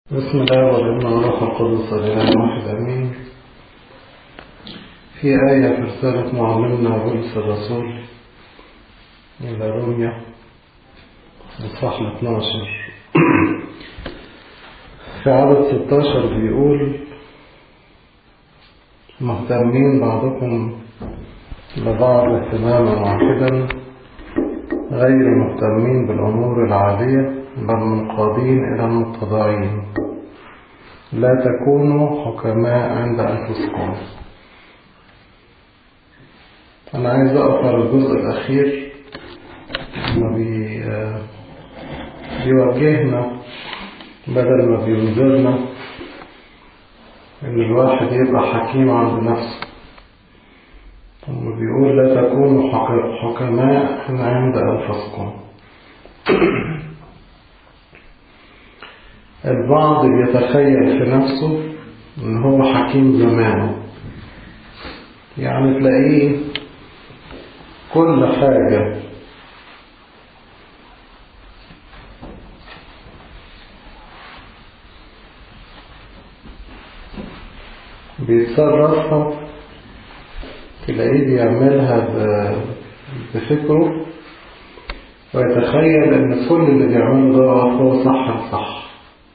بسم الله والابن والروح القدس الإله واحد أمين في آية في رسالة معلمنا بولس الرسول إلى روميا الصح 12 في عدد 16 بيقول مهتمين بعضكم لبعض اهتماما واحدا غير مهتمين بالأمور العالية بل منقادين إلى المتضعين لا تكونوا حكماء عند أنفسكم أنا عايز أقف على الجزء الأخير ما بي بيوجهنا بدل ما بينذرنا إن الواحد يبقى حكيم عند نفسه وبيقول لا تكونوا حكماء عند أنفسكم البعض بيتخيل في نفسه ان هو حكيم زمانه يعني تلاقيه كل حاجة بيتصرفها تلاقيه بيعملها بفكره ويتخيل ان كل اللي بيعمله ده هو صح الصح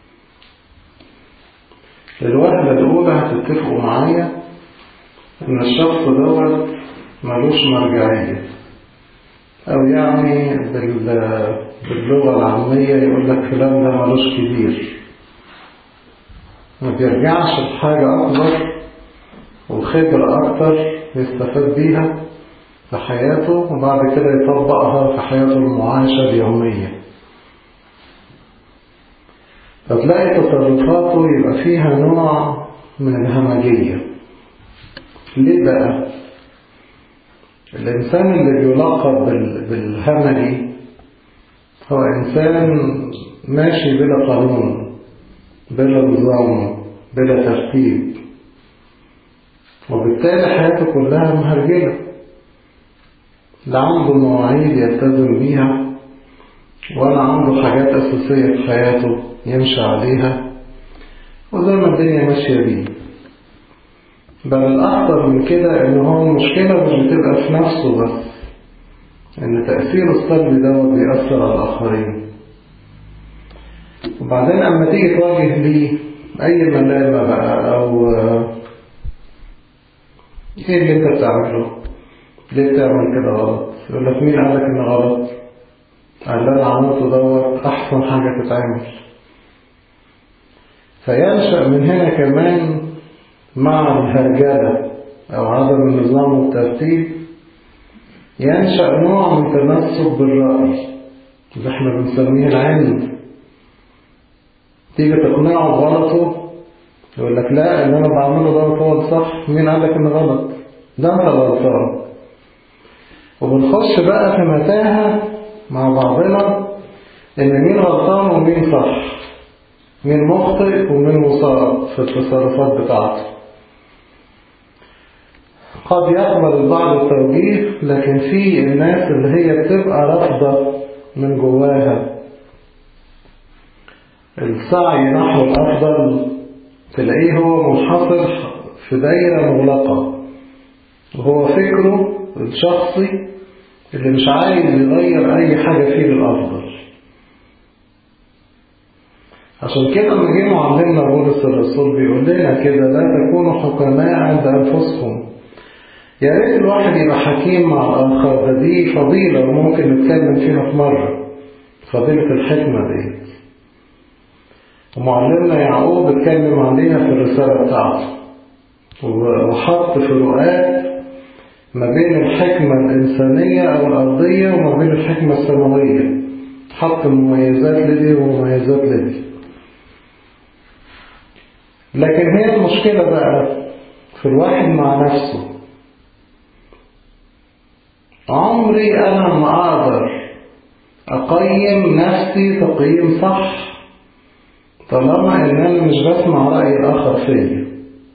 الوهلة الأولى هتتفقوا معايا إن الشخص دوت ملوش مرجعية أو يعني باللغة العامية يقول لك فلان ده ملوش كبير ما بيرجعش لحاجة أكبر وخبرة أكتر يستفاد بيها في حياته وبعد كده يطبقها في حياته المعاشة اليومية فتلاقي تصرفاته يبقى فيها نوع من الهمجية ليه بقى الإنسان اللي بيلقب بالهمجي هو إنسان ماشي بلا قانون بلا نظام بلا ترتيب وبالتالي حياته كلها مهرجلة لا عنده مواعيد يلتزم بيها ولا عنده حاجات أساسية في حياته يمشي عليها وزي ما الدنيا ماشية بيه بل الأخطر من كده إن هو المشكلة مش بتبقى في نفسه بس إن تأثيره السلبي دوت بيأثر على الآخرين وبعدين أما تيجي تواجه ليه أي ملامة بقى أو إيه اللي أنت بتعمله؟ ليه بتعمل كده غلط؟ يقول لك مين قالك إن غلط؟ اللي أنا عملته دوت أحسن حاجة تتعمل فينشأ من هنا كمان مع الهرجلة أو عدم النظام والترتيب ينشأ نوع من تنسب بالرأي اللي احنا بنسميه العند تيجي تقنعه بغلطه يقول لك لا اللي انا بعمله ده هو الصح مين قال لك انه غلط ده انت غلطان وبنخش بقى في متاهه مع بعضنا ان مين غلطان ومين صح مين مخطئ ومين مصاب في التصرفات بتاعته قد يقبل البعض التوجيه لكن في الناس اللي هي بتبقى رافضة من جواها السعي نحو الأفضل تلاقيه هو منحصر في دايرة مغلقة وهو فكره الشخصي اللي مش عايز يغير أي حاجة فيه للأفضل عشان كده لما جه معلمنا بولس الرسول بيقول لنا كده لا تكونوا حكماء عند أنفسكم يا ريت الواحد يبقى حكيم مع الآخر ده دي فضيلة وممكن نتكلم فيها في مرة فضيلة الحكمة دي ومعلمنا يعقوب اتكلم عليها في الرسالة بتاعته وحط فروقات ما بين الحكمة الإنسانية أو الأرضية وما بين الحكمة السماوية حط مميزات لدي ومميزات لدي لكن هي المشكلة بقى في الواحد مع نفسه عمري أنا ما أقدر أقيم نفسي تقييم صح طالما إن أنا مش بسمع رأي الآخر فيا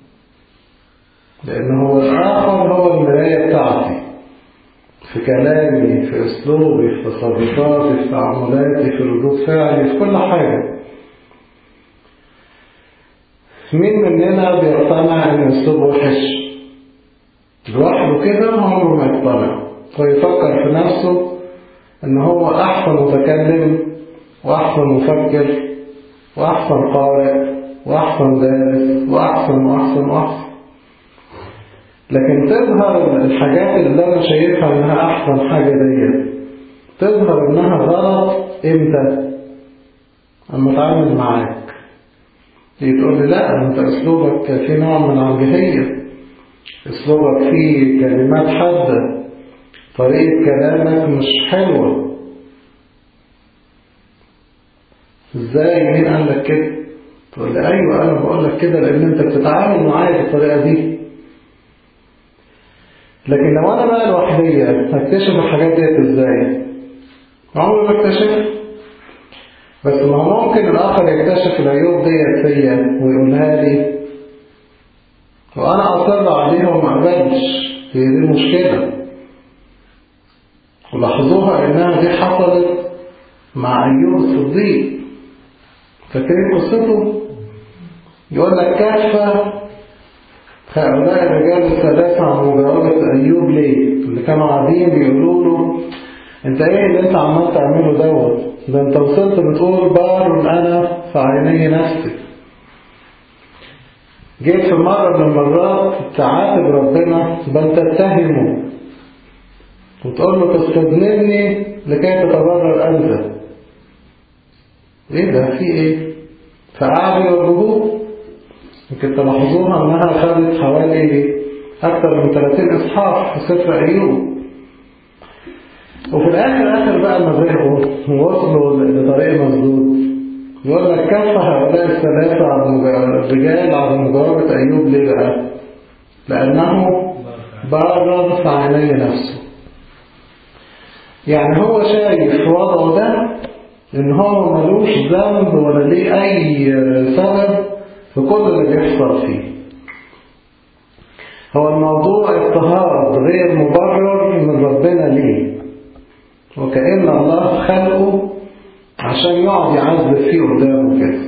لأن هو الآخر هو المراية بتاعتي في كلامي في أسلوبي في تصرفاتي في تعاملاتي في ردود فعلي في كل حاجة مين مننا بيقتنع ان اسلوبه وحش لوحده كده عمره ما يقتنع ويفكر في نفسه ان هو احسن متكلم واحسن مفكر واحسن قارئ واحسن دارس واحسن واحسن واحسن لكن تظهر الحاجات اللي انا شايفها انها احسن حاجة ديت تظهر انها غلط امتى اما اتعامل معاك تقول لي لا انت اسلوبك في نوع من العنجهية اسلوبك فيه كلمات حادة طريقة كلامك مش حلوة ازاي مين قال لك كده تقول لي ايوه انا بقول لك كده لان انت بتتعامل معايا بالطريقة دي لكن لو انا بقى لوحدي هكتشف الحاجات ديت ازاي عمري ما اكتشف بس ما هو ممكن الاخر يكتشف العيوب ديت فيا ويقولها لي وانا اصر عليها وما اقبلش هي دي المشكله ولاحظوها انها دي حصلت مع ايوب الصديق فاكرين قصته يقول لك كافة هؤلاء الرجال الثلاثة عن مجاوبة أيوب ليه اللي كانوا قاعدين بيقولوا له انت ايه اللي انت عمال تعمله دوت ده انت وصلت بتقول بار انا في عيني نفسي جيت في مرة من المرات تعاتب ربنا بل تتهمه وتقول له تستذنبني لكي تتبرر أنت ايه ده في ايه فقعدوا يواجهوه يمكن تلاحظوها انها خدت حوالي اكثر من 30 اصحاح في سفر ايوب وفي الاخر اخر بقى ما زهقوا ووصلوا لطريق مسدود يقول لك كف هؤلاء الثلاثة على الرجال على مجاوبة أيوب ليه بقى؟ لأنه برر في عيني نفسه يعني هو شايف في وضعه ده إن هو ملوش ذنب ولا ليه أي سبب في كل اللي بيحصل فيه هو الموضوع اضطهاد غير مبرر من ربنا ليه وكأن الله خلقه عشان يقعد يعذب فيه قدامه كده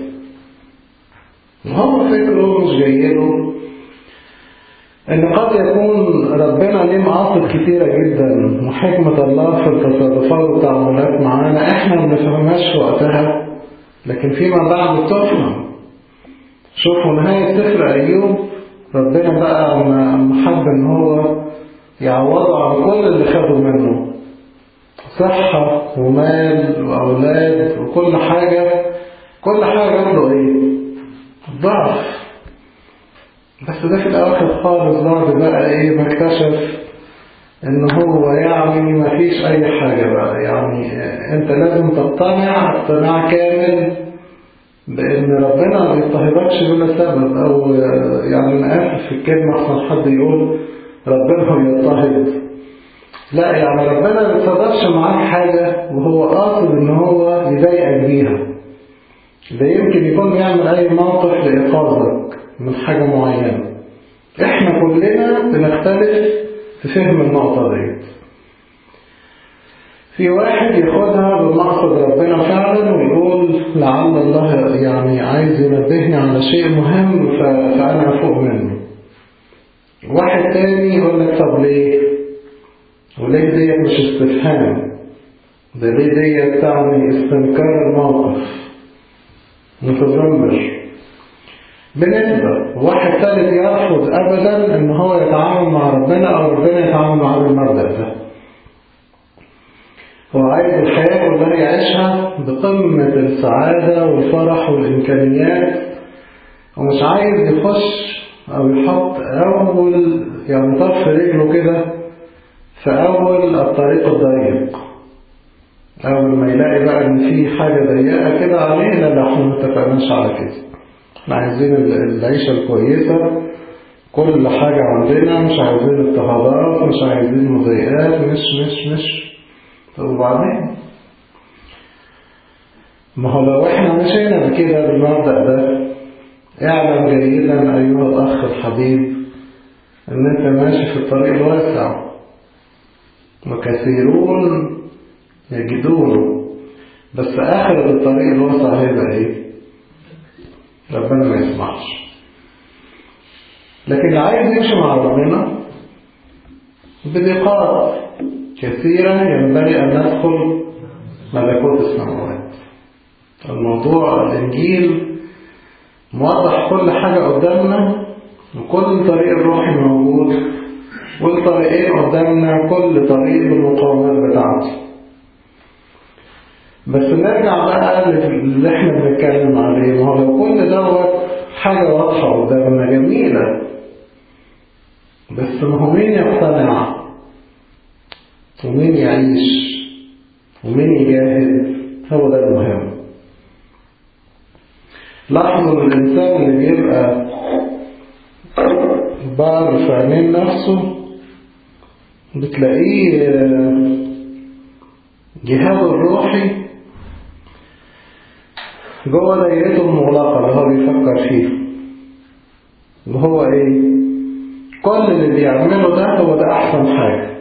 وهو فكره مش جايله ان قد يكون ربنا ليه مقاصد كتيرة جدا وحكمة الله في التصرفات والتعاملات معانا احنا ما بنفهمهاش في وقتها لكن فيما بعد تفهم شوفوا نهاية سفر ايوب ربنا بقى محب ان هو يعوضه عن كل اللي خده منه صحة ومال وأولاد وكل حاجة كل حاجة عنده إيه؟ ضعف بس ده في الآخر خالص بعد بقى إيه ما اكتشف إن هو يعني ما فيش أي حاجة بقى يعني أنت لازم تقتنع اقتناع كامل بأن ربنا ما بيضطهدكش بلا سبب أو يعني أنا آسف في الكلمة أحسن حد يقول ربنا بيضطهد لا يعني ربنا ما بيتصرفش معاك حاجة وهو قاصد ان هو يضايقك بيها ده يمكن يكون يعمل اي موقف لإيقاظك من حاجة معينة احنا كلنا بنختلف في فهم النقطة دي في واحد ياخدها بمقصد ربنا فعلا ويقول لعل الله يعني عايز ينبهني على شيء مهم فأنا أفوق منه واحد تاني يقول لك طب ليه وليه ديت مش استفهام ده ليه ديت تعني استنكار الموقف متذمر بنسبة واحد ثالث يرفض أبدا إن هو يتعامل مع ربنا أو ربنا يتعامل معاه بالمبدأ ده هو عايز الحياة كلها يعيشها بقمة السعادة والفرح والإمكانيات ومش عايز يخش أو يحط أول يعني طرف رجله كده في أول الطريق الضيق أول ما يلاقي بقى إن في حاجة ضيقة كده عليه لا لا احنا ما اتفقناش على كده احنا عايزين العيشة الكويسة كل حاجة عندنا مش عايزين اضطهادات مش عايزين مضايقات مش مش مش طب وبعدين ما هو لو احنا مشينا بكده بالمبدأ ده اعلم جيدا أيها الأخ الحبيب إن أنت ماشي في الطريق الواسع وكثيرون يجدون بس آخر الطريق الواسع هيبقى إيه؟ ربنا ما يسمعش لكن اللي عايز يمشي مع ربنا بدقات كثيرة ينبغي أن ندخل ملكوت السماوات الموضوع الإنجيل موضح كل حاجة قدامنا وكل طريق الروحي موجود والطريقين قدامنا كل طريق بالمقاومات بتاعته بس نرجع بقى اللي احنا بنتكلم عليه ما هو لو كل دوت حاجة واضحة قدامنا جميلة بس ما هو مين يقتنع ومين يعيش ومين يجاهد هو ده المهم لاحظوا الإنسان اللي بيبقى بار في عينين نفسه بتلاقيه جهاده الروحي جوه دايرته المغلقة اللي هو بيفكر فيها اللي هو ايه كل اللي بيعمله ده هو ده احسن حاجة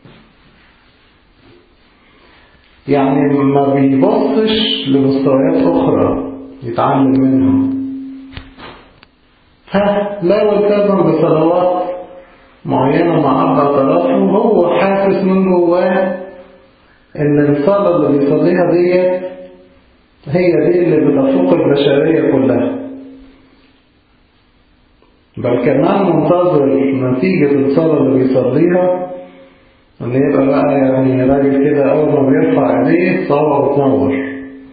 يعني ما بيبصش لمستويات اخرى يتعلم منها ها لو التزم بصلوات معينة مع أربع طرفه هو حاسس من جواه إن الصلاة اللي بيصليها ديت هي دي اللي بتفوق البشرية كلها بل كمان منتظر نتيجة الصلاة اللي بيصليها إن يبقى بقى يعني راجل كده أول ما بيرفع إيديه صلاة وتنور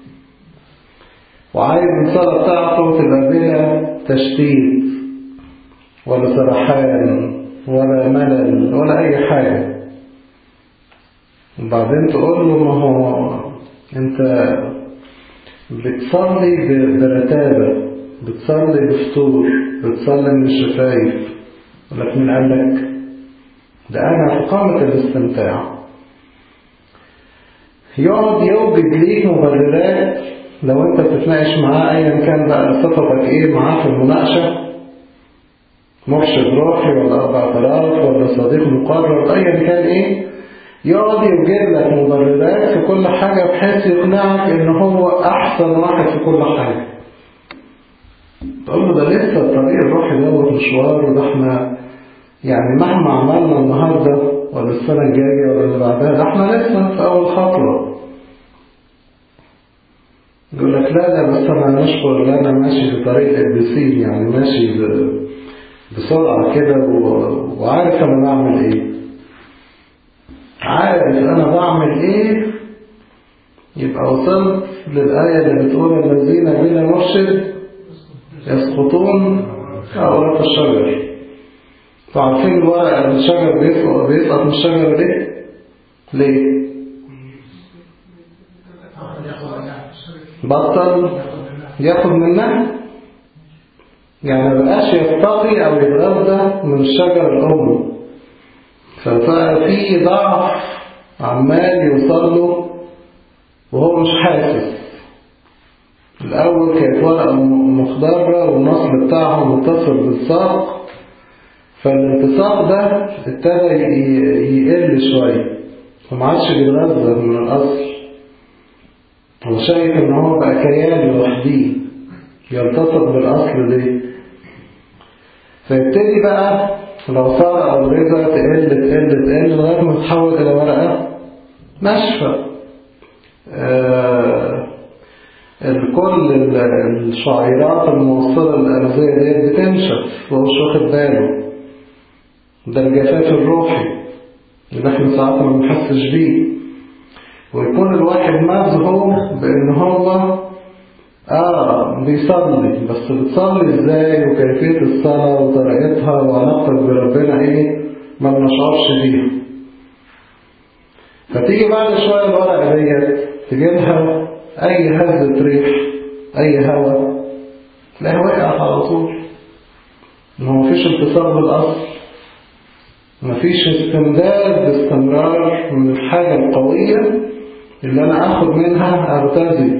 وعايز الصلاة بتاعته تبقى بلا تشتيت ولا سرحان ولا ملل ولا أي حاجة وبعدين تقول له ما هو أنت بتصلي برتابة بتصلي بفطور بتصلي من الشفايف لك مين قال لك ده أنا في قامة الاستمتاع يقعد يوجد ليك مبررات لو انت بتتناقش معاه ايا كان بقى صفتك ايه معاه في المناقشة مرشد روحي ولا اربع طلاق ولا صديق مقرب ايا كان ايه يقعد يوجد لك مبررات في كل حاجة بحيث يقنعك ان هو احسن واحد في كل حاجة تقول له ده لسه الطريق الروحي دوت مشوار وده احنا يعني مهما عملنا النهارده ولا السنة الجاية ولا اللي بعدها ده احنا لسه في اول خطوة يقول لك لا لا بس انا نشكر ان انا ماشي في طريق الابليسين يعني ماشي بسرعة كده وعارف انا بعمل ايه عارف انا بعمل ايه يبقى وصلت للآية اللي بتقول الذين بلا مرشد يسقطون كأوراق الشجر فعارفين الورق الشجر بيسقط بيسقط من الشجر ليه؟ ليه؟ بطل ياخد منها يعني مبقاش يستقي او يتغذى من الشجر الام ففي ضعف عمال يوصل له وهو مش حاسس الاول كانت ورقه مخضره والنصل بتاعها متصل بالساق فالالتصاق ده ابتدى يقل شويه فما عادش بيتغذى من الاصل هو شايف ان هو بقى كيان لوحديه يلتصق بالاصل ليه فيبتدي بقى لو صار او رضا تقل تقل تقل لغايه ما تتحول الى ورقه ناشفه آه كل الشعيرات الموصله للارضيه ديت بتنشف وهو مش واخد باله ده الجفاف الروحي اللي احنا ساعات ما بنحسش بيه ويكون الواحد مذهول بان هو اه بيصلي بس بتصلي ازاي وكيفية الصلاة وطريقتها وعلاقتك بربنا ايه ما بنشعرش بيها فتيجي بعد شوية الورقة ديت تجيبها اي هزة ريح اي هوا تلاقيها وقعت على طول ما هو مفيش اتصال بالاصل مفيش استمداد باستمرار من الحاجة القوية اللي انا اخد منها ارتزي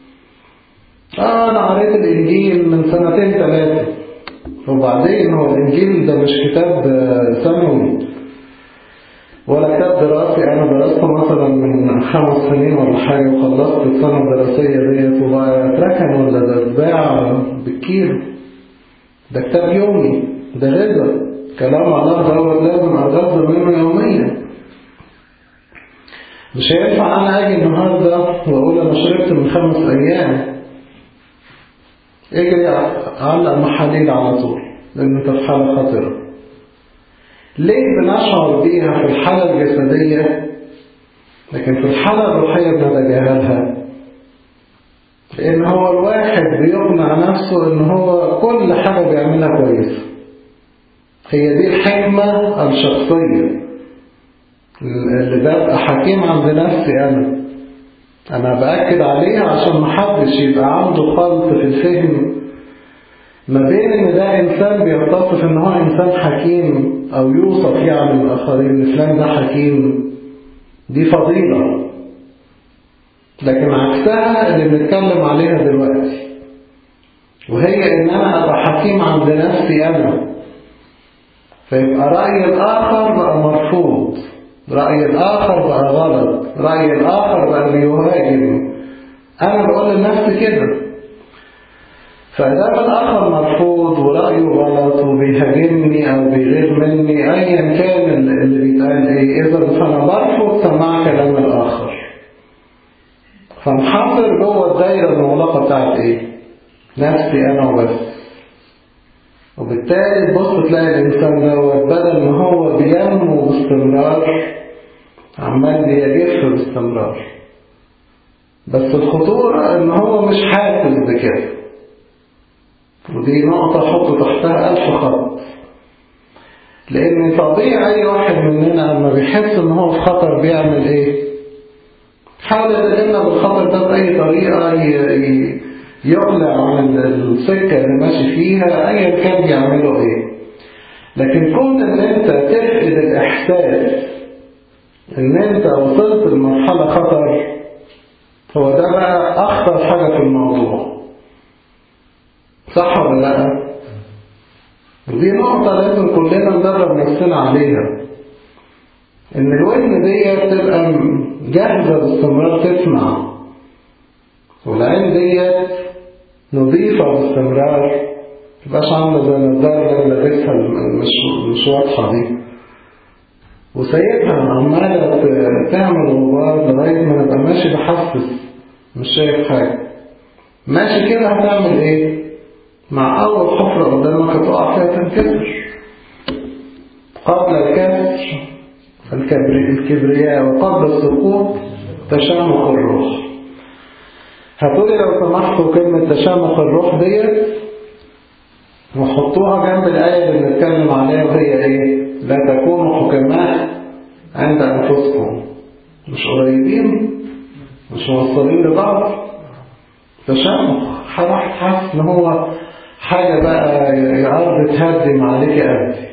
اه انا قريت الانجيل من سنتين ثلاثة وبعدين هو الانجيل ده مش كتاب ثانوي ولا كتاب دراسي انا درسته مثلا من خمس سنين ولا حاجة وخلصت السنة الدراسية ديت وبقى اتركن ولا ده اتباع بالكيلو ده كتاب يومي ده غذا كلام الله دوت لازم أتغذى منه يوميا مش هينفع أنا أجي النهاردة وأقول أنا شربت من خمس أيام اجري علق محاليل على طول لأن أنت في حالة خطرة ليه بنشعر بيها في الحالة الجسدية لكن في الحالة الروحية بنتجاهلها لأن هو الواحد بيقنع نفسه إن هو كل حاجة بيعملها كويسة هي دي الحكمة الشخصية اللي ببقى حكيم عند نفسي أنا أنا بأكد عليها عشان محدش يبقى عنده خلط في الفهم ما بين إن ده إنسان بيتصف إن هو إنسان حكيم أو يوصف يعني الآخرين إن فلان ده حكيم دي فضيلة لكن عكسها اللي بنتكلم عليها دلوقتي وهي إن أنا أبقى حكيم عند نفسي أنا فيبقى رأي الآخر بقى مرفوض رأي الآخر بقى غلط رأي الآخر بقى بيهاجم أنا بقول لنفسي كده فإذا الآخر مرفوض ورأيه غلط وبيهاجمني أو بيغير مني أيا كان اللي بيتقال إيه إذا فأنا برفض سماع كلام الآخر فنحصر جوه الدايرة المغلقة بتاعت إيه نفسي أنا وبس وبالتالي تبص تلاقي الإنسان دوت بدل ما هو بينمو باستمرار عمال بيجف باستمرار بس الخطورة إن هو مش حاسس بكده ودي نقطة حط تحتها ألف خط لأن طبيعي أي واحد مننا لما بيحس إن هو في خطر بيعمل إيه؟ حاول يتجنب الخطر ده بأي طريقة يقلع عن السكة اللي ماشي فيها أيا كان يعمله إيه لكن كون إن أنت تفقد الإحساس إن أنت وصلت لمرحلة خطر هو ده بقى أخطر حاجة في الموضوع صح ولا لا؟ ودي نقطة لازم كلنا ندرب نفسنا عليها إن الودن دي تبقى جاهزة باستمرار تسمع والعين ديت نظيفة باستمرار تبقاش عاملة زي النضارة اللي لابسها مش مش واضحة دي وسايبها عمالة تعمل غبار لغاية ما نبقى ماشي بحسس مش شايف حاجة ماشي كده هتعمل ايه؟ مع أول حفرة قدامك هتقع فيها تنكسر قبل الكسر الكبرياء وقبل السقوط تشامخ الروح هتقولي لو سمحتوا كلمة تشامخ الروح ديت وحطوها جنب الآية اللي بنتكلم عليها وهي إيه؟ لا تكونوا حكماء عند أنفسكم مش قريبين مش موصلين لبعض تشامخ واحد حاسس إن هو حاجة بقى يعرض تهدم عليك قلبي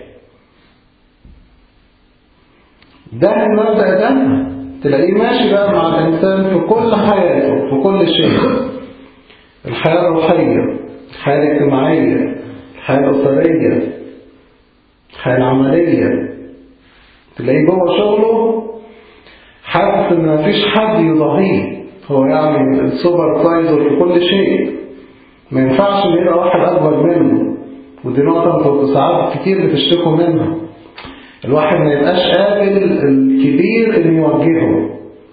ده المبدأ ده تلاقيه ماشي بقى مع الإنسان في كل حياته في كل شيء الحياة الروحية الحياة الاجتماعية الحياة الأسرية الحياة العملية تلاقيه جوه شغله حاسس إن مفيش حد يضاهيه هو يعني السوبرفايزر في كل شيء ما ينفعش إن يبقى واحد أكبر منه ودي نقطة انتوا ساعات كتير بتشتكوا منها الواحد ما يبقاش قابل الكبير اللي يوجهه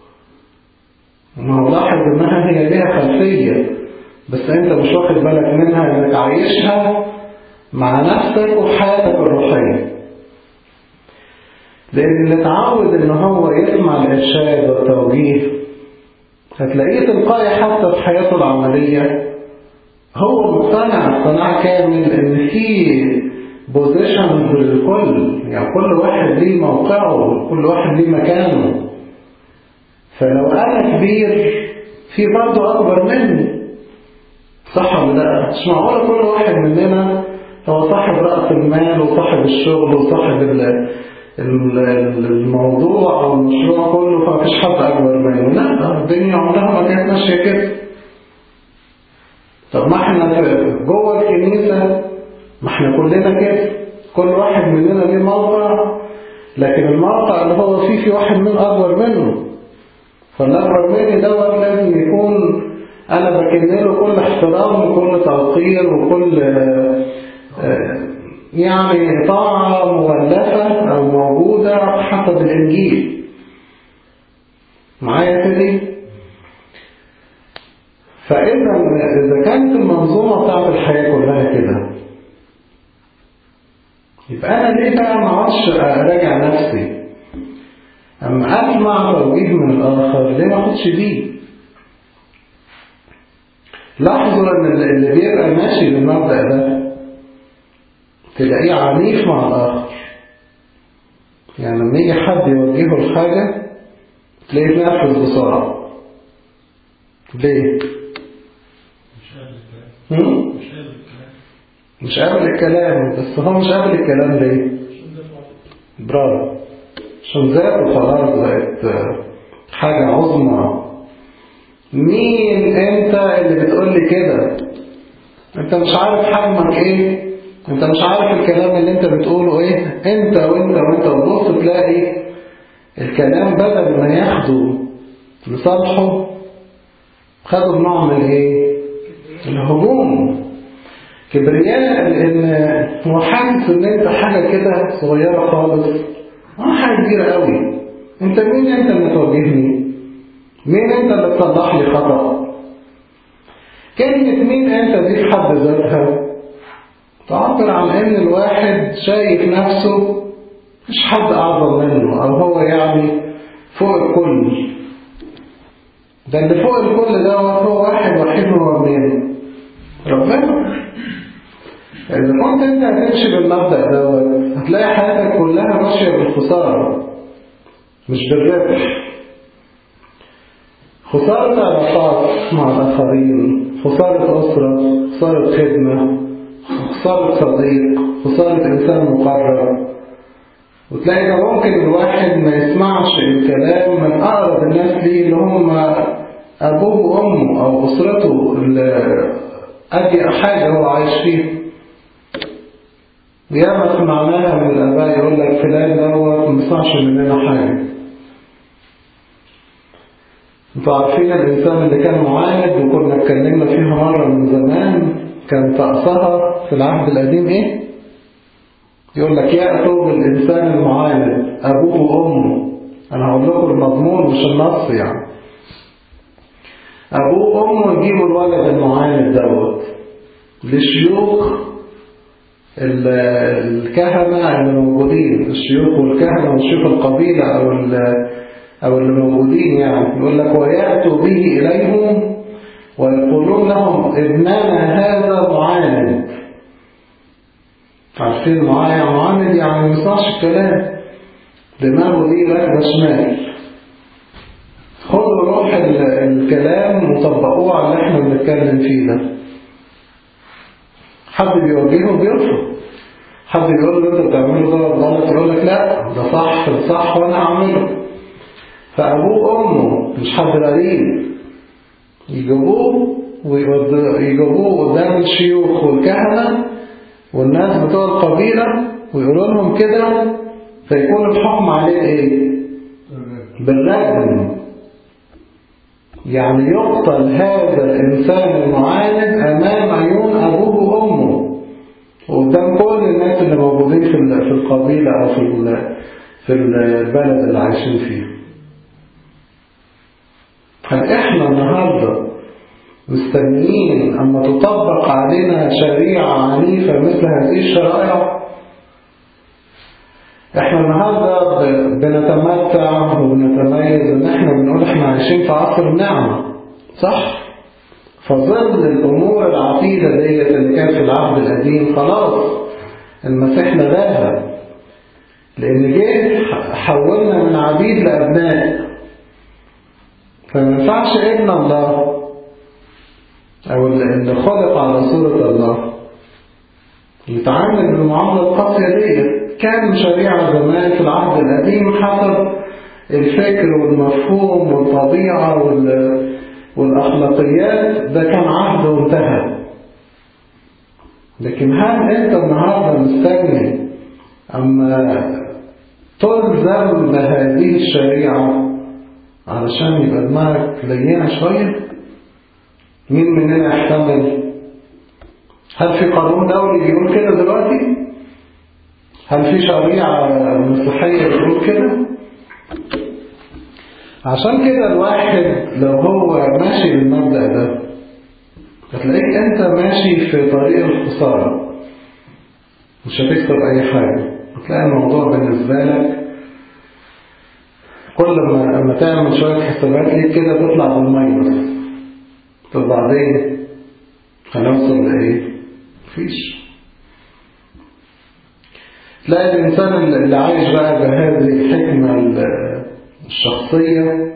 ما هو لاحظ انها هي ليها خلفية بس انت مش واخد بالك منها انك عايشها مع نفسك وفي حياتك الروحية لان اللي اتعود ان هو يسمع الارشاد والتوجيه هتلاقيه تلقائي حتى في حياته العملية هو مقتنع اقتناع كامل ان في بوزيشن للكل يعني كل واحد ليه موقعه كل واحد ليه مكانه فلو انا كبير في برضه اكبر مني صح ولا لا مش معقول كل واحد مننا هو صاحب راس المال وصاحب الشغل وصاحب الموضوع او المشروع كله فمفيش حد اكبر منه لا الدنيا عمرها ما كانت ماشيه كده طب ما احنا جوه الكنيسه ما احنا كلنا كده كل واحد مننا ليه موقع لكن الموقع اللي هو فيه في واحد من أكبر منه فالأكبر مني دوت لازم يكون أنا بكن له كل احترام وكل توقير وكل يعني طاعة مغلفة أو موجودة حسب الإنجيل معايا كده فإذا إذا كانت المنظومة بتاعت الحياة كلها كده يبقى أنا ليه بقى ما اقعدش أراجع نفسي أما أسمع توجيه من الآخر ليه ما أخدش بيه لاحظوا أن اللي بيبقى ماشي بالمبدأ ده تلاقيه عنيف مع الآخر يعني لما يجي حد يوجهه الحاجة تلاقيه بينفذ بسرعة ليه؟ هم؟ مش قابل الكلام بس هو مش قابل الكلام ليه؟ برافو عشان ذاته خلاص بقت حاجة عظمى مين انت اللي بتقول لي كده انت مش عارف حجمك ايه انت مش عارف الكلام اللي انت بتقوله ايه انت وانت وانت وبص تلاقي الكلام بدل ما ياخده لصالحه خدوا نوع من ايه الهجوم كبرياء لان هو حاسس ان انت حاجه كده صغيره خالص اه حاجه كبيره قوي انت مين انت اللي توجهني مين انت اللي تصلح لي خطا كلمه مين انت دي في حد ذاتها تعبر عن ان الواحد شايف نفسه مش حد اعظم منه او هو يعني فوق الكل ده اللي فوق الكل ده هو واحد وحيد هو مين ربنا إذا كنت أنت هتمشي بالمبدأ دوت هتلاقي حياتك كلها ماشية بالخسارة مش بالربح خسارة علاقات مع الآخرين خسارة أسرة خسارة خدمة خسارة صديق خسارة إنسان مقرب وتلاقي ده ممكن الواحد ما يسمعش الكلام من أقرب الناس ليه اللي هم أبوه وأمه أو أسرته اللي أدي حاجة هو عايش فيها ياما سمعناها من الآباء يقول لك فلان دوت ما بيسمعش مننا حاجة انتوا عارفين الإنسان اللي كان معاند وكنا اتكلمنا فيها مرة من زمان كان طقسها في العهد القديم إيه؟ يقول لك يأتوا بالإنسان المعاند أبوه وأمه أنا هقول لكم المضمون مش النص يعني أبوه وأمه يجيبوا الولد المعاند دوت لشيوخ الكهنة الموجودين الشيوخ والكهنة وشيوخ القبيلة أو أو الموجودين يعني يقول لك ويأتوا به إليهم ويقولون لهم ابننا هذا معاند عارفين معايا معاند يعني ما يسمعش الكلام دماغه دي راكبة شمال خدوا روح الكلام وطبقوه على اللي احنا بنتكلم فيه ده حد بيوجهه بيرفض حد بيقول له انت بتعمله ده غلط يقول لك لا ده صح ده صح وانا اعمله فابوه وامه مش حد غريب يجيبوه ويجيبوه قدام الشيوخ والكهنه والناس بتوع القبيله ويقولوا لهم كده فيكون الحكم عليه ايه؟ بالرجم يعني يقتل هذا الإنسان المعاند أمام عيون أبوه وأمه وقدام كل الناس اللي موجودين في في القبيلة أو في في البلد اللي عايشين فيه هل إحنا النهاردة مستنيين أما تطبق علينا شريعة عنيفة مثل هذه الشرائع احنا النهاردة بنتمتع وبنتميز ان احنا بنقول احنا عايشين في عصر النعمة صح فظل الامور العتيدة ديت اللي كانت في العهد القديم خلاص المسيح لغاها لان جه حولنا من عبيد لابناء فما ينفعش ابن الله او اللي خلق على صورة الله يتعامل بالمعاملة القاسية ديت كان شريعة زمان في العهد القديم حسب الفكر والمفهوم والطبيعة والأخلاقيات ده كان عهد وانتهى لكن هل أنت النهاردة مستني أما تلزم بهذه الشريعة علشان يبقى دماغك لينة شوية مين مننا يحتمل هل في قانون دولي بيقول كده دلوقتي هل في شريعة مسيحية بتقول كده؟ عشان كده الواحد لو هو ماشي بالمبدأ ده هتلاقيك انت ماشي في طريق الخسارة مش هتكسب اي حاجة هتلاقي الموضوع بالنسبة لك كل ما لما تعمل شوية حسابات ليك كده تطلع بالماينس طب بعدين هنوصل لإيه؟ مفيش تلاقي الإنسان اللي عايش بقى بهذه الحكمة الشخصية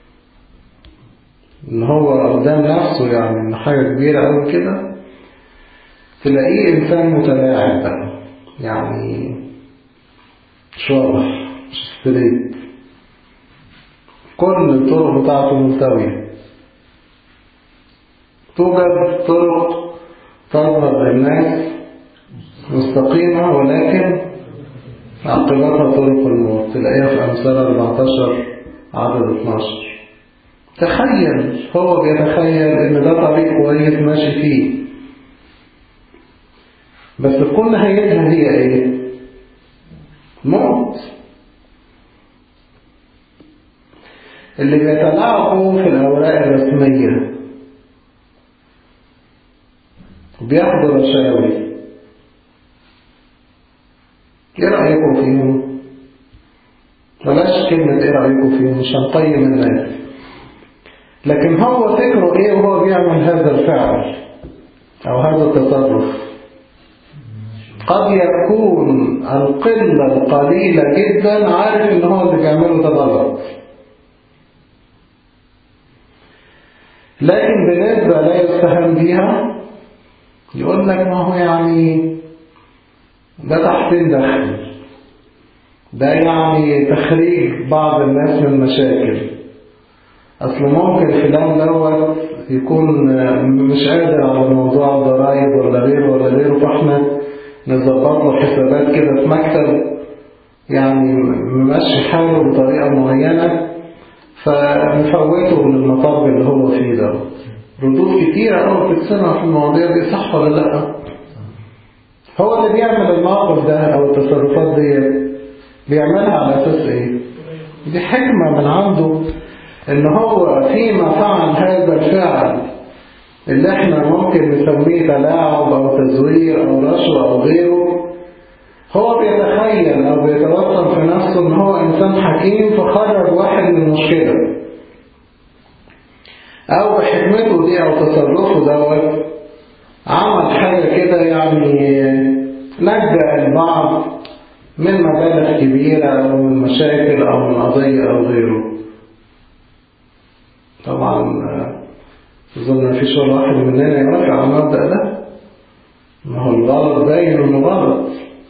إن هو قدام نفسه يعني إن حاجة كبيرة أوي كده تلاقيه إنسان متلاعب بقى يعني مش واضح مش ستريت كل الطرق بتاعته ملتوية توجد طرق تظهر للناس مستقيمة ولكن عقبتها طرق الموت تلاقيها في أمثال 14 عدد 12 تخيل هو بيتخيل ان ده طريق كويس ماشي فيه بس كل نهايتها هي ايه موت اللي بيتلاعبوا في الأوراق الرسمية وبياخدوا رشاوي ايه رأيكم فيهم بلاش كلمة ايه رأيكم فيهم مش هنقيم الناس لكن هو فكره ايه وهو بيعمل هذا الفعل او هذا التصرف قد يكون القلة القليلة جدا عارف ان هو اللي بيعمله ده غلط لكن بنسبة لا يستهان بيها يقول لك ما هو يعني ده تحسين دخل ده يعني تخريج بعض الناس من مشاكل أصل ممكن فلان دوت يكون مش قادر على موضوع الضرايب ولا غيره ولا غيره فاحنا نظبط له حسابات كده في مكتب يعني ممشي حاله بطريقة معينة فنفوته من المطب اللي هو فيه ده ردود كتيرة أوي بتتسمع في المواضيع دي صح ولا لأ؟ هو اللي بيعمل الموقف ده أو التصرفات دي بيعملها على أساس إيه؟ دي حكمة من عنده إن هو فيما فعل هذا الفعل اللي احنا ممكن نسميه تلاعب أو تزوير أو رشوة أو غيره هو بيتخيل أو بيتوصل في نفسه إن هو إنسان حكيم فخرج واحد من المشكلة أو بحكمته دي أو تصرفه دوت عمل حاجة كده يعني نجى البعض من مبالغ كبيرة أو من مشاكل أو من قضية أو غيره طبعا أظن مفيش ولا واحد مننا يوافق على المبدأ ده ما هو الغلط باين إنه غلط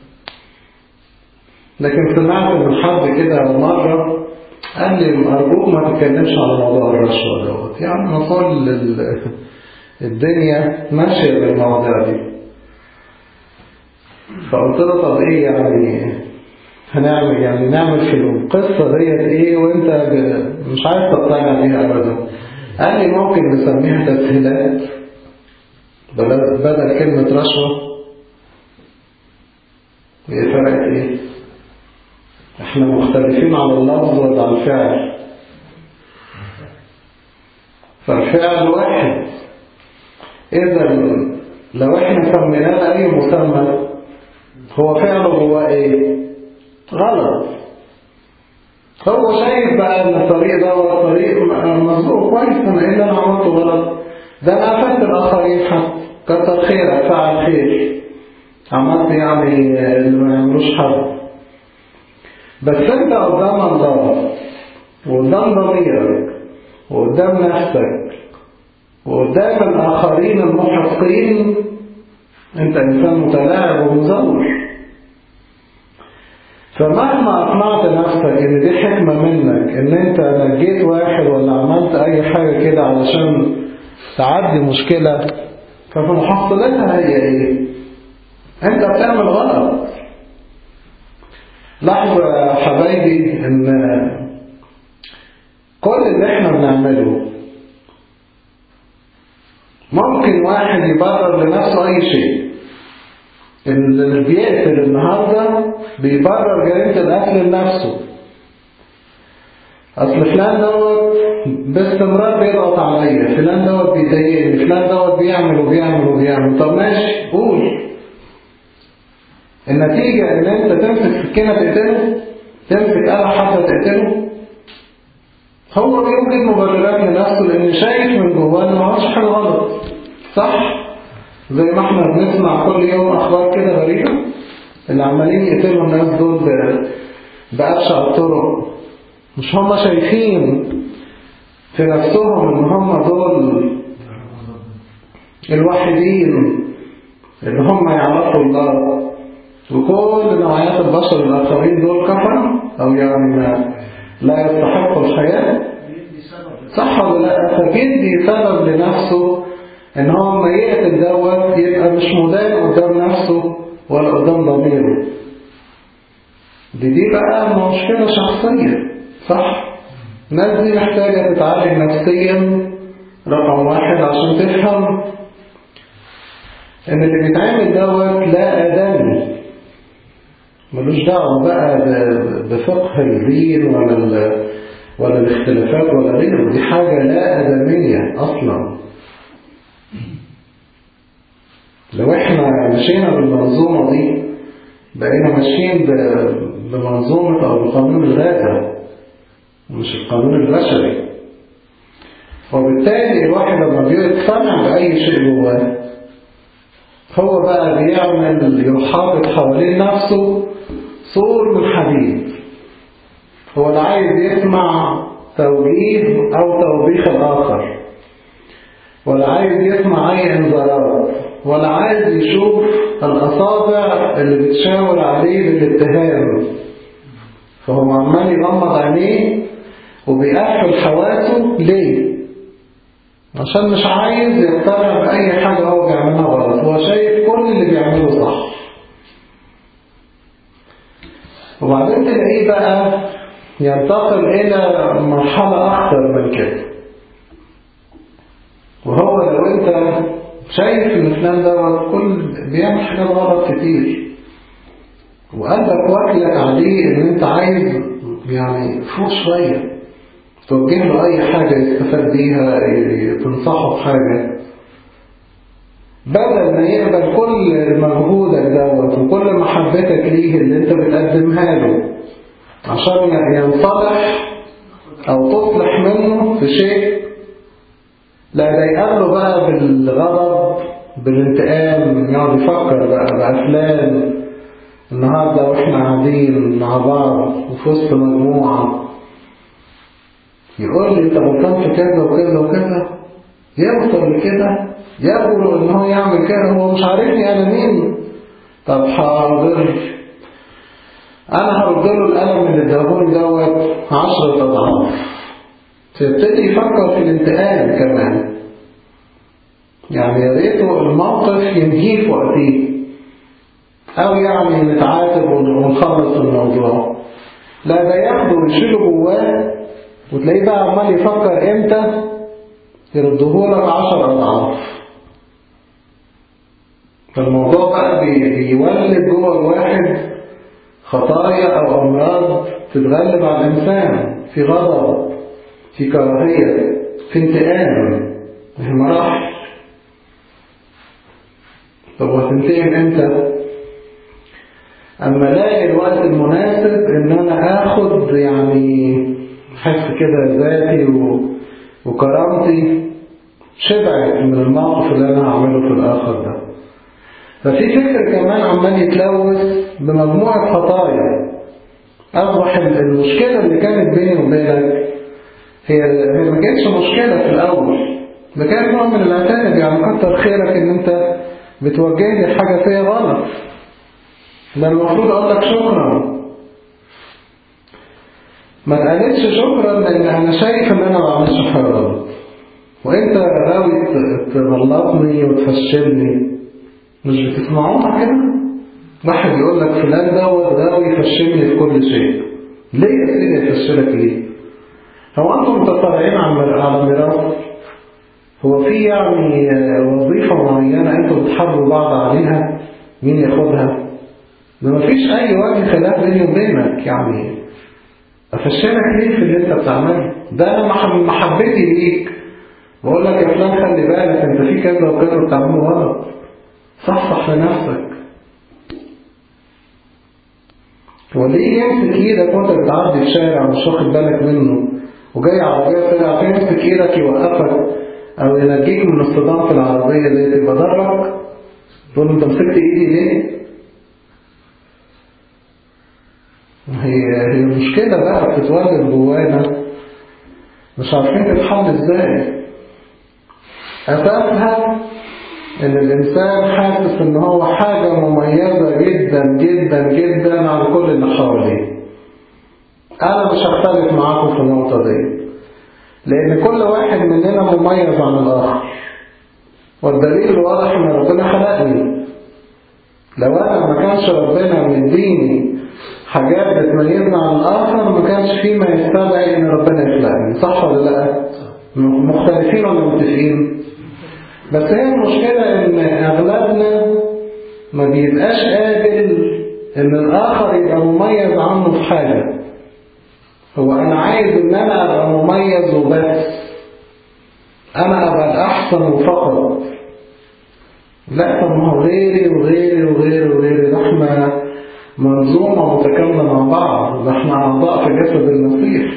لكن سمعت من حد كده مرة قال لي أرجوك ما تتكلمش على موضوع الرشوة دوت يعني مصال الدنيا ماشية بالمواضيع دي فقلت له طب ايه يعني هنعمل يعني نعمل في القصة ديت ايه وانت مش عايز تقتنع بيها ابدا قال لي ممكن نسميها تسهيلات بدل كلمة رشوة هي فرقت ايه احنا مختلفين على اللفظ ولا على الفعل فالفعل واحد إذا لو احنا سميناه أي مسمى هو فعله هو ايه غلط هو شايف بقى ان الطريق ده هو طريق مظبوط كويس انا ايه اللي انا عملته غلط ده انا افدت الاخرين حتى كتر خيرك فعل خير عملت يعني اللي ما يعملوش حد بس انت قدام الله وقدام ضميرك وقدام نفسك وقدام الآخرين المحقين أنت إنسان متلاعب ومزور فمهما أقنعت نفسك إن دي حكمة منك إن أنت نجيت واحد ولا عملت أي حاجة كده علشان تعدي مشكلة ففي محصلتها هي إيه؟ أنت بتعمل غلط لاحظوا يا حبايبي إن كل اللي إحنا بنعمله ممكن واحد يبرر لنفسه أي شيء اللي بيقتل النهاردة بيبرر جريمة القتل لنفسه أصل فلان دوت باستمرار بيضغط عليا فلان دوت بيضايقني فلان دوت بيعمل وبيعمل وبيعمل طب ماشي قول النتيجة إن أنت تمسك سكينة تقتله تمسك آلة حادة تقتله هو بيوجد مبررات لنفسه لأن شايف من جواه إن ما عملش حاجة غلط صح؟ زي ما احنا بنسمع كل يوم أخبار كده غريبة اللي عمالين يقتلوا الناس دول بأبشع الطرق مش هم شايفين في نفسهم ان هم دول الوحيدين اللي هم يعرفوا الله وكل نوعيات البشر الآخرين دول كفر أو يعني ما لا يستحقوا الحياة صح ولا لا فجدي سبب لنفسه ان هو لما يقتل دوت يبقى مش مدان قدام نفسه ولا قدام ضميره دي دي بقى مشكلة شخصية صح الناس دي محتاجة تتعالج نفسيا رقم واحد عشان تفهم ان اللي بيتعمل دوت لا ادمي ملوش دعوة بقى بفقه الدين ولا ولا الاختلافات ولا غيره دي حاجة لا أدمية أصلا لو احنا مشينا بالمنظومة دي بقينا ماشيين بمنظومة أو بقانون الغابة مش القانون البشري وبالتالي الواحد لما بيقتنع بأي شيء جواه هو بقى بيعمل يحاطط حوالين نفسه سور من حديد هو لا عايز يسمع توجيه أو توبيخ الآخر ولا عايز يسمع أي انذارات ولا عايز يشوف الأصابع اللي بتشاور عليه بالاتهام فهو عمال يغمض عينيه وبيقفل حواسه ليه؟ عشان مش عايز يقتنع بأي حاجة هو بيعملها غلط هو شايف كل اللي بيعمله صح وبعدين تلاقيه بقى ينتقل إلى مرحلة أخطر من كده وهو لو أنت شايف إن فلان دوت كل بيعمل حاجات غلط كتير وقلبك واكلك عليه إن أنت عايز يعني فوق شوية توجه له أي حاجة يستفاد بيها تنصحه بحاجة بدل ما يقبل كل مجهودك دوت وكل محبتك ليه اللي انت بتقدمها له عشان ينصلح او تصلح منه في شيء لا ده يقابله بقى بالغضب بالانتقام يقعد يفكر بقى بأفلام النهاردة واحنا قاعدين مع بعض وفي وسط مجموعة يقول لي انت غلطان في كذا وكذا وكذا يوصل لكده يقول ان هو يعمل كده هو مش عارفني انا مين طب حاضر انا هرد له القلم اللي اداهولي دوت عشرة اضعاف فيبتدي يفكر في الانتقام كمان يعني يا ريته الموقف ينهيه في وقتيه او يعني نتعاتب ونخلص الموضوع لا ده ياخده ويشيله جواه وتلاقيه بقى عمال يفكر امتى يردهولك عشر اضعاف فالموضوع بقى بيولد جوه الواحد خطايا أو أمراض تتغلب على الإنسان في غضب في كراهية في انتقام في مراحل طب وهتنتقم امتى؟ أما الاقي الوقت المناسب إن أنا آخد يعني حس كده ذاتي و... وكرامتي شبعت من الموقف اللي أنا هعمله في الآخر ده ففي فكر كمان عمال يتلوث بمجموعة خطايا أصبح المشكلة اللي كانت بيني وبينك هي هي ما كانتش مشكلة في الأول ده كان نوع من العتاب يعني كتر خيرك إن أنت بتوجه لي حاجة فيها غلط ده المفروض أقول لك شكرا ما قالتش شكرا لأن أنا شايف إن أنا ما بعملش حاجة غلط وأنت غاوي تغلطني وتفشلني مش بتسمعوها كده واحد يقول لك فلان دوت غاوي يفشلني في كل شيء ليه يا سيدي يفشلك ليه هو انتم متطلعين على على ميراث هو في يعني وظيفة معينة انتم بتحاربوا بعض عليها مين ياخدها ده مفيش أي وجه خلاف بيني وبينك يعني أفشلك ليه في اللي أنت بتعمله ده أنا مح- محبتي ليك بقول لك يا فلان خلي بالك أنت في كذا وكذا بتعمله غلط صحصح لنفسك وليه يمسك ايدك وانت بتعدي في شارع مش واخد بالك منه وجاي عربية طلع يمسك ايدك يوقفك او ينجيك من اصطدام في العربية دي تبقى ضرك تقول له انت مسكت ايدي ليه؟ هي هي مشكلة بقى بتتولد جوانا مش عارفين تتحل ازاي أساسها إن الإنسان حاسس إن هو حاجة مميزة جدا جدا جدا عن كل اللي حواليه. أنا مش هختلف معاكم في النقطة دي. لأن كل واحد مننا مميز عن الآخر. والدليل الواضح إن ربنا خلقني. لو أنا ما كانش ربنا مديني حاجات بتميزنا عن الآخر ما كانش فيه ما يستدعي إن ربنا يخلقني، صح ولا لأ؟ مختلفين ولا متفقين؟ بس هي المشكلة إن أغلبنا ما بيبقاش قابل إن الآخر يبقى مميز عنه في حاجة هو أنا عايز إن أنا أبقى مميز وبس أنا أبقى الأحسن فقط لا طب ما هو غيري وغيري وغيري وغيري ده احنا منظومة متكاملة مع بعض ده احنا أعضاء في جسد المسيح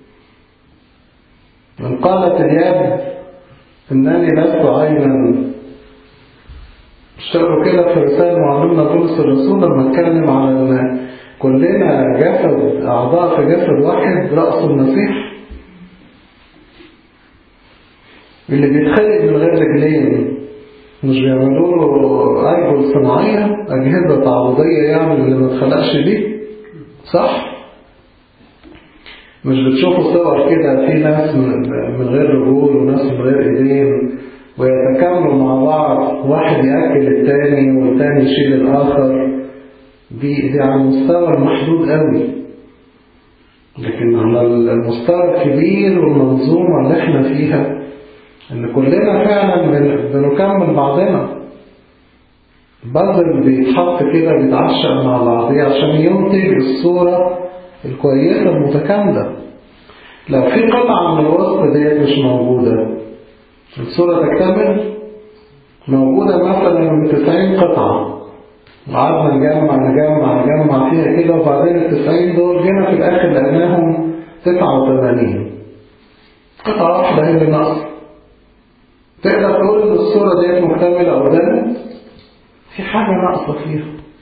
من قالت اليد إنني لست عينا اشتغلوا كده في رسالة معلمنا بولس الرسول لما اتكلم على ان كلنا جسد أعضاء في جسد واحد رأس المسيح اللي بيتخلق من غير رجلين مش بيعملوا له أرجل صناعية أجهزة تعويضية يعني اللي ما اتخلقش دي صح؟ مش بتشوفوا صور كده في ناس من غير رجول وناس من غير ايدين ويتكاملوا مع بعض واحد يأكل التاني والتاني يشيل الآخر دي, دي على المستوى المحدود قوي لكن على المستوى الكبير والمنظومة اللي احنا فيها ان كلنا فعلا بنكمل بعضنا بازل بيتحط كده بيتعشق مع بعضيه عشان ينتج الصورة الكويسة المتكاملة لو في قطعة من الوسط ديت مش موجودة الصورة تكتمل موجودة مثلا من 90 قطعة وقعدنا نجمع نجمع نجمع فيها كده وبعدين ال 90 دول جينا في الآخر لقيناهم 89 قطعة واحدة هي اللي ناقصة تقدر تقول إن الصورة ديت مكتملة أو ده في حاجة ناقصة فيها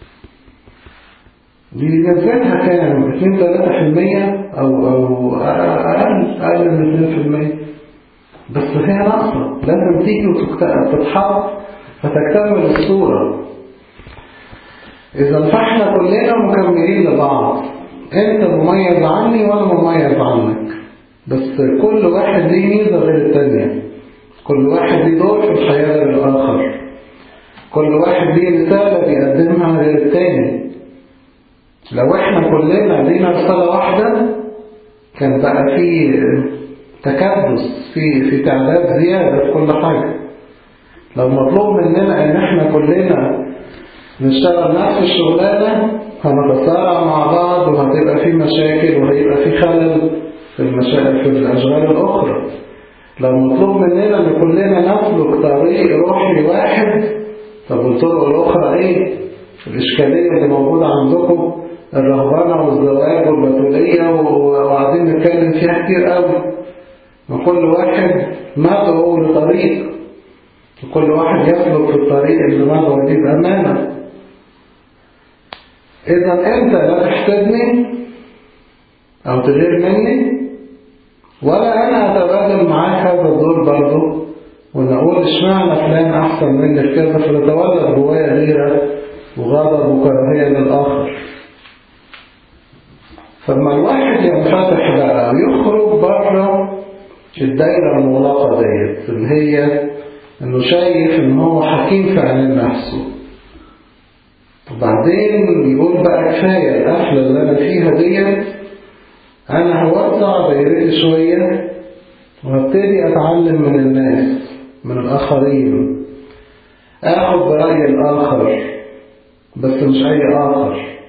دي نسبتها كام 2 3% او او اقل اقل من 2% بس هي ناقصه لازم تيجي وتتحط فتكتمل الصوره اذا فاحنا كلنا مكملين لبعض انت مميز عني وانا مميز عنك بس كل واحد ليه ميزه غير الثانيه كل واحد ليه دور في الحياه غير الاخر كل واحد ليه رساله بيقدمها غير الثاني لو احنا كلنا لينا رسالة واحدة كان بقى في تكدس في في تعداد زيادة في كل حاجة لو مطلوب مننا ان احنا كلنا نشتغل نفس الشغلانة هنتصارع مع بعض وهتبقى في مشاكل وهيبقى في خلل في المشاكل في الأشغال الأخرى لو مطلوب مننا ان كلنا نسلك طريق روحي واحد طب والطرق الأخرى ايه؟ الإشكالية اللي موجودة عندكم الرهبنة والزواج والبتولية وقاعدين نتكلم فيها كتير قوي وكل واحد مدعو لطريق وكل واحد يسلك في الطريق اللي مدعو ليه بأمانة إذا أنت لا تحسدني أو تغير مني ولا أنا أتبادل معاك هذا الدور برضه ونقول اشمعنى فلان أحسن مني في كذا فيتولد جوايا غيرة وغضب وكراهية للآخر فلما الواحد ينفتح بقى ويخرج بره الدايرة المغلقة ديت اللي هي انه شايف ان هو حكيم في عين نفسه وبعدين يقول بقى كفاية القفلة اللي انا فيها ديت انا هوسع دايرتي شوية وهبتدي اتعلم من الناس من الاخرين اخد برأي الاخر بس مش اي اخر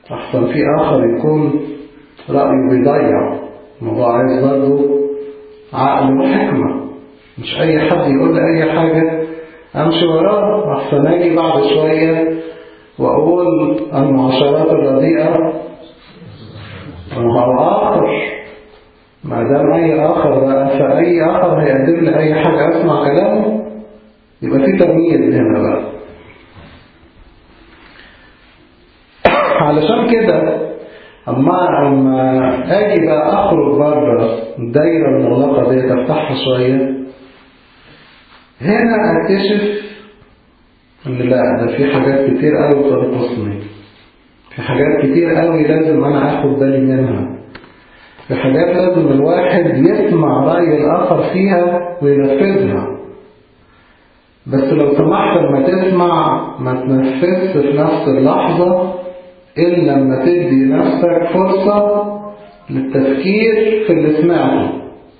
أحسن في آخر يكون رأيه بيضيع الموضوع عايز برضه عقل وحكمة مش أي حد يقول لي أي حاجة أمشي وراه أحسن أجي بعد شوية وأقول المعاشرات الرديئة هو آخر ما دام أي آخر بقى فأي آخر هيقدم لي أي حاجة أسمع كلامه يبقى في تمييز هنا بقى علشان كده أما أما أجي بقى أخرج بره الدايرة المغلقة دي أفتحها شوية هنا أكتشف إن لا ده في حاجات كتير قوي تنقصني في حاجات كتير قوي لازم أنا أخد بالي منها في حاجات لازم الواحد يسمع رأي الآخر فيها وينفذها بس لو سمحت لما تسمع ما تنفذش في نفس اللحظة إلا لما تدي نفسك فرصة للتفكير في اللي سمعته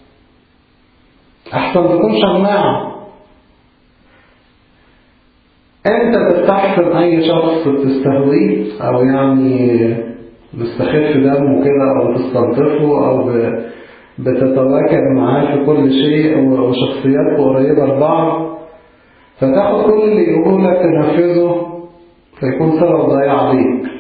أحسن تكون شماعة أنت تستحسن أي شخص بتستهويه أو يعني مستخف دمه كده أو تستلطفه أو بتتواكب معاه في كل شيء وشخصياتكم قريبة لبعض فتاخد كل اللي يقوله لك تنفذه فيكون سبب ضياع ليك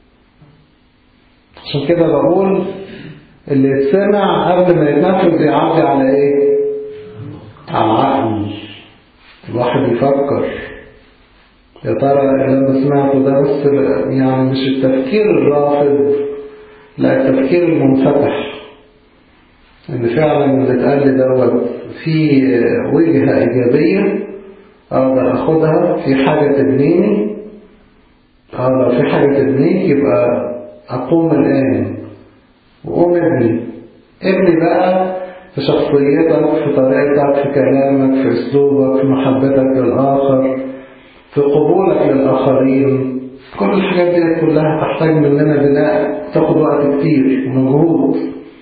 عشان كده بقول اللي يتسمع قبل ما يتنفذ يعدي على ايه على العقل الواحد يفكر يا ترى اللي انا سمعته ده بس يعني مش التفكير الرافض لا التفكير المنفتح ان فعلا اللي اتقال لي دوت في وجهة ايجابية اقدر اخدها في حاجة تبنيني اه لو في حاجة تبنيك يبقى أقوم الآن وقوم ابني ابني بقى في شخصيتك في طريقتك في كلامك في أسلوبك في محبتك للآخر في قبولك للآخرين كل الحاجات دي كلها تحتاج مننا بناء تاخد وقت كتير ومجهود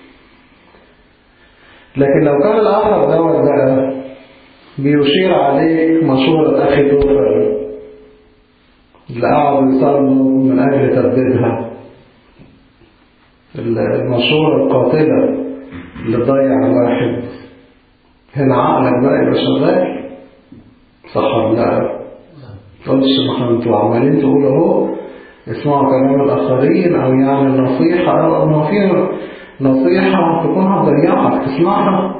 لكن لو كان الآخر دوت بقى بيشير عليك مشورة أخي توفر اللي قعدوا يصلوا من أجل تبديدها المشورة القاتلة اللي ضيع الواحد هنا عقلك بقى يبقى شغال صح ولا لا؟ تقولش ما احنا انتوا عمالين تقولوا اهو اسمعوا كلام الآخرين أو يعني النصيحة أو ما في نصيحة تكون هتضيعك تسمعها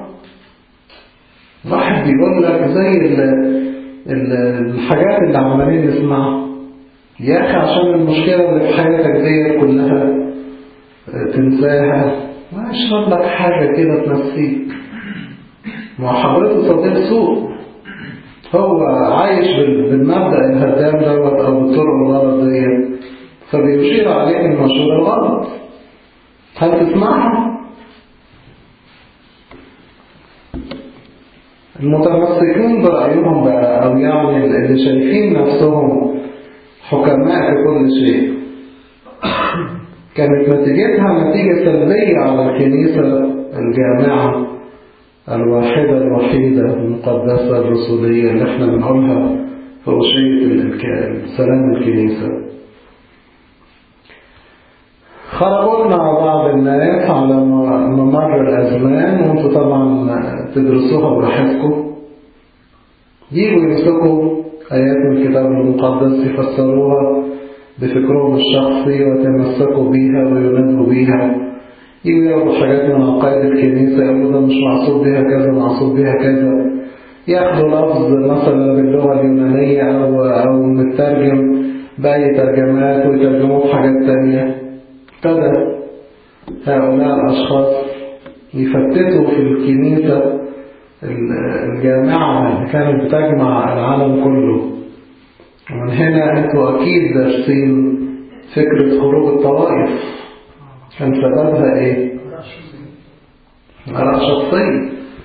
واحد بيقول لك زي ال ال الحاجات اللي عمالين نسمعها يا أخي عشان المشكلة اللي في حياتك دي كلها تنساها ما اشرب لك حاجة كده تنسيك ما حضرته صديق سوء هو عايش بالمبدأ الهدام دوت أو بالطرق الغلط دي فبيشير عليك المشورة الغلط هل تسمعها؟ المتمسكين برأيهم بقى أو يعني اللي شايفين نفسهم حكماء في كل شيء كانت نتيجتها نتيجة سلبية على الكنيسة الجامعة الواحدة الوحيدة المقدسة الرسولية اللي احنا بنقولها في وشية سلام الكنيسة خرجوا لنا بعض الناس على ممر الأزمان وانتوا طبعا تدرسوها براحتكم يجوا يمسكوا آيات من الكتاب المقدس يفسروها بفكرهم الشخصي ويتمسكوا بيها وينادوا بيها يجوا ياخدوا حاجات من عقائد الكنيسة يقولوا ده مش مقصود بيها كذا مقصود بيها كذا ياخدوا لفظ مثلا باللغة اليونانية أو أو مترجم بأي ترجمات ويترجموه بحاجات تانية ابتدى هؤلاء الأشخاص يفتتوا في الكنيسة الجامعة اللي كانت بتجمع العالم كله ومن هنا انتوا أكيد دارسين فكرة خروج الطوائف كان سببها ايه؟ آراء شخصية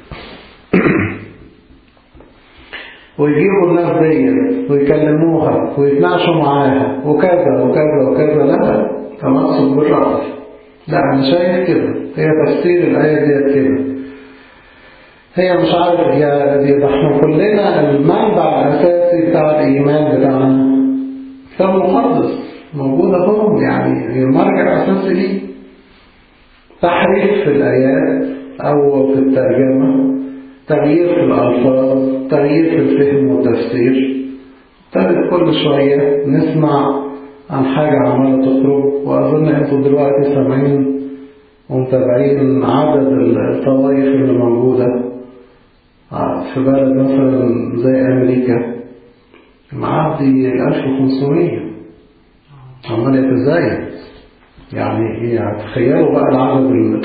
ويجيبوا الناس دي ويكلموها ويتناقشوا معاها وكذا وكذا وكذا لا تمسك بالرأي لا أنا شايف كده هي تفسير الآية ديت كده هي مش عارف يا دي ده احنا كلنا المنبع الأساسي بتاع الإيمان بتاعنا كتاب مقدس موجود اهو يعني المرجع الأساسي ليه تحريف في الآيات أو في الترجمة تغيير في الألفاظ تغيير في الفهم والتفسير ابتدت كل شوية نسمع عن حاجة عمالة تخرج وأظن أنتوا دلوقتي سامعين ومتابعين عدد الطوائف اللي موجودة في بلد مثلا زي أمريكا معدي ال 1500 عمال يتزايد يعني يعني تخيلوا بقى العدد ال...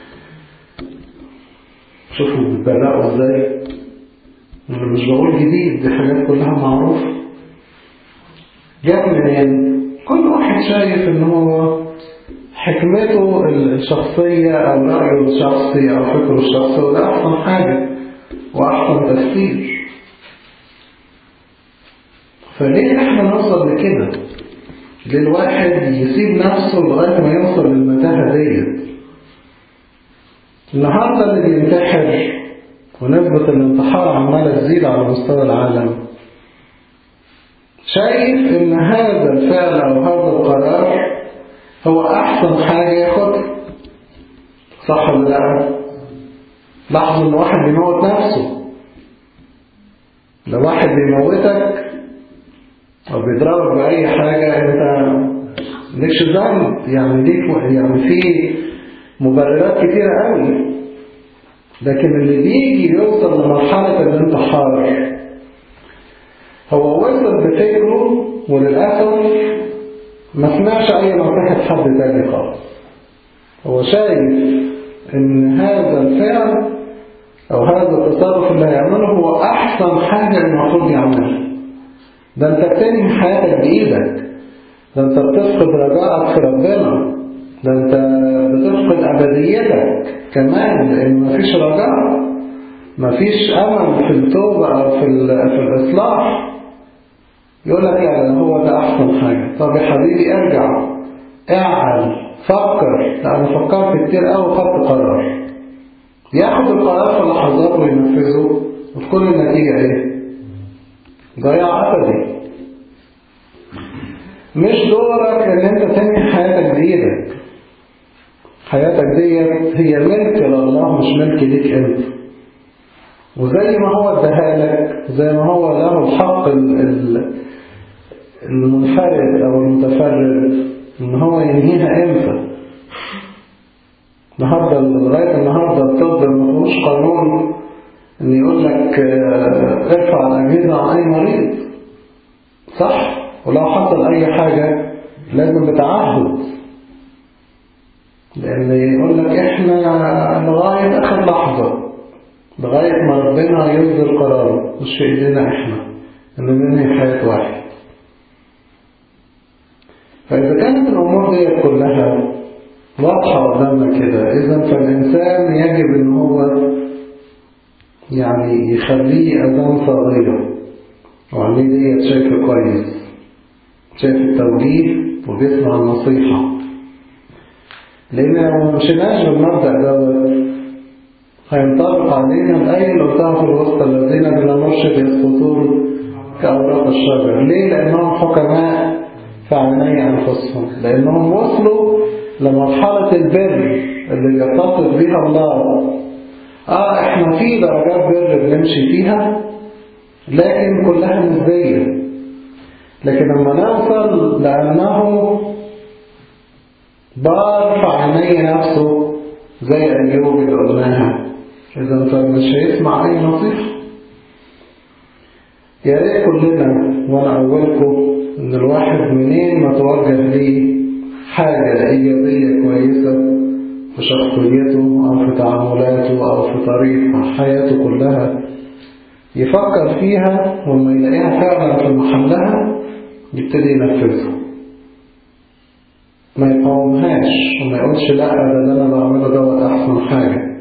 شوفوا بيتبرقوا ازاي انا مش بقول جديد دي حاجات كلها معروفة جاب منين كل واحد شايف ان هو حكمته الشخصية او رأيه الشخصي او فكره الشخصي وده احسن حاجة واحسن تفسير فليه احنا نوصل لكده ليه الواحد يسيب نفسه لغاية ما يوصل للمتاهة ديت النهاردة اللي بينتحر ونسبة الانتحار عمالة تزيد على مستوى العالم شايف ان هذا الفعل او هذا القرار هو احسن حاجة ياخدها صح ولا لا لاحظوا ان واحد بيموت نفسه لو واحد بيموتك او بيضربك باي حاجة انت ليكش ذنب يعني ليك يعني في مبررات كتيرة قوي لكن اللي بيجي يوصل لمرحلة الانتحار هو وصل بفكره وللأسف ما سمعش أي نصيحة حد تاني خالص هو شايف إن هذا الفعل أو هذا التصرف اللي هيعمله هو أحسن حاجة المفروض يعملها ده أنت بتنهي حياتك بإيدك ده أنت بتفقد رجائك في ربنا ده أنت بتفقد أبديتك كمان لأن مفيش رجاء مفيش أمل في التوبة أو في, في الإصلاح يقول لك يعني هو ده أحسن حاجة طب يا حبيبي ارجع اعمل فكر أنا فكرت كتير قوي وخدت قرار ياخد القرار في لحظات وينفذه وتكون النتيجة ايه؟ ضياع أبدي مش دورك ان انت تنهي حياتك بإيدك حياتك ديت هي ملك لله مش ملك ليك انت وزي ما هو اداها لك زي ما هو له الحق المنفرد او المتفرد ان هو ينهيها امتى النهارده لغايه النهارده الطب ما فيهوش قانون ان يقول لك ارفع الاجهزه عن اي مريض صح ولو حصل اي حاجه لازم بتعهد لان يقول لك احنا لغايه اخر لحظه لغايه ما ربنا يصدر قراره مش في ايدينا احنا ان ننهي حياه واحد فإذا كانت الأمور دي كلها واضحة قدامنا كده إذا فالإنسان يجب أن هو يعني يخليه أذان صغيرة وعليه ديت شايفه كويس شايف التوجيه وبيسمع النصيحة لأن لو ما مشيناش بالمبدأ دوت هينطبق علينا الآية اللي قلتها في الوسط الذين بلا مرشد يسقطون كأوراق الشجر ليه؟ لأنهم حكماء في عيني أنفسهم لأنهم وصلوا لمرحلة البر اللي يتصف بها الله آه إحنا في درجات بر بنمشي فيها لكن كلها نسبية لكن لما نوصل لأنه بار في عيني نفسه زي أيوب اللي قلناها إذا فمش هيسمع أي نصيحة يا ريت كلنا وأنا أولكم إن الواحد منين ما توجه ليه حاجة إيجابية كويسة في شخصيته أو في تعاملاته أو في طريقة حياته كلها يفكر فيها ولما يلاقيها فعلا في محلها يبتدي ينفذها ما يقاومهاش وما يقولش لا ده اللي أنا بعمله دوت أحسن حاجة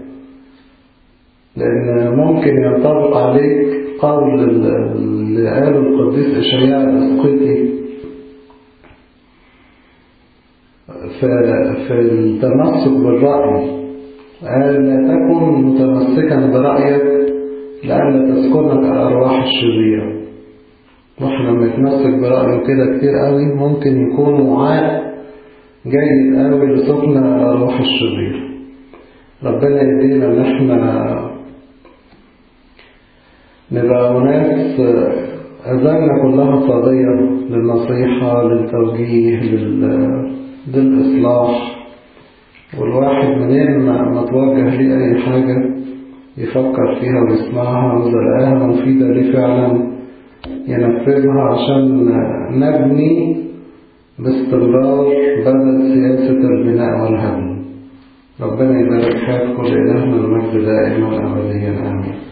لأن ممكن ينطبق عليك قول اللي قاله القديس إشعياء الأسقيطي في, في التمسك بالرأي قال لا تكن متمسكا برأيك لألا تسكنك الأرواح الشريرة واحد لما يتمسك برأيه كده كتير قوي ممكن يكون وعاء جيد قوي لسكن روح الشرير ربنا يدينا ان احنا نبقى ناس أذاننا كلها صاغية للنصيحة للتوجيه لل... للإصلاح والواحد منين ما توجه ليه أي حاجة يفكر فيها ويسمعها وإذا لقاها مفيدة ليه فعلا ينفذها عشان نبني باستمرار بدل سياسة البناء والهدم ربنا يبارك حياتكم لإلهنا المجد دائما أبديا آمين